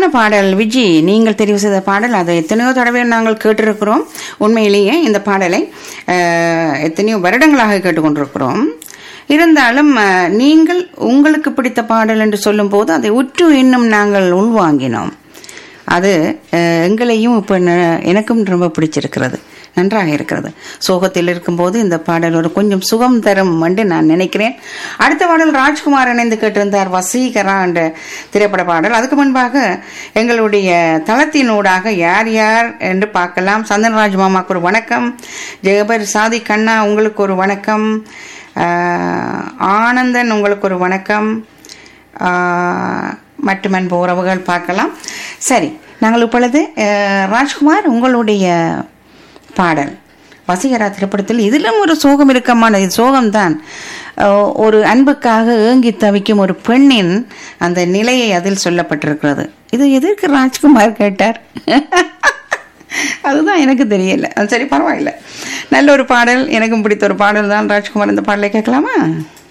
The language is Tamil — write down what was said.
அழகான பாடல் விஜி நீங்கள் தெரிவு செய்த பாடல் அதை எத்தனையோ தடவை நாங்கள் கேட்டிருக்கிறோம் உண்மையிலேயே இந்த பாடலை அஹ், எத்தனையோ வருடங்களாக கேட்டுக்கொண்டிருக்கிறோம் இருந்தாலும் அஹ், நீங்கள் உங்களுக்கு பிடித்த பாடல் என்று சொல்லும்போது அதை உற்று இன்னும் நாங்கள் உள்வாங்கினோம் அது அஹ், எங்களையும் இப்போ எனக்கும் ரொம்ப பிடிச்சிருக்கிறது நன்றாக இருக்கிறது சோகத்தில் இருக்கும்போது இந்த பாடல் ஒரு கொஞ்சம் சுகம் தரும் என்று நான் நினைக்கிறேன் அடுத்த பாடல் ராஜ்குமார் இணைந்து கேட்டிருந்தார் வசீகரா என்ற திரைப்பட பாடல் அதுக்கு முன்பாக எங்களுடைய தளத்தினூடாக யார் யார் என்று பார்க்கலாம் சந்தன்ராஜ் மாமாக்கு ஒரு வணக்கம் ஜெகபர் சாதி கண்ணா உங்களுக்கு ஒரு வணக்கம் ஆஹ், ஆனந்தன் உங்களுக்கு ஒரு வணக்கம் ஆஹ், மற்றும் அன்பு உறவுகள் பார்க்கலாம் சரி நாங்கள் இப்பொழுது அஹ், ராஜ்குமார் உங்களுடைய பாடல் வசீகரா திரைப்படத்தில் இதிலும் ஒரு சோகம் இருக்கமான இது சோகம்தான் அஹ், ஒரு அன்புக்காக ஏங்கி தவிக்கும் ஒரு பெண்ணின் அந்த நிலையை அதில் சொல்லப்பட்டிருக்கிறது இது எதற்கு ராஜ்குமார் கேட்டார் அதுதான் எனக்கு தெரியல அது சரி பரவாயில்ல நல்ல ஒரு பாடல் எனக்கும் பிடித்த ஒரு பாடல் தான் ராஜ்குமார் இந்த பாடலை கேட்கலாமா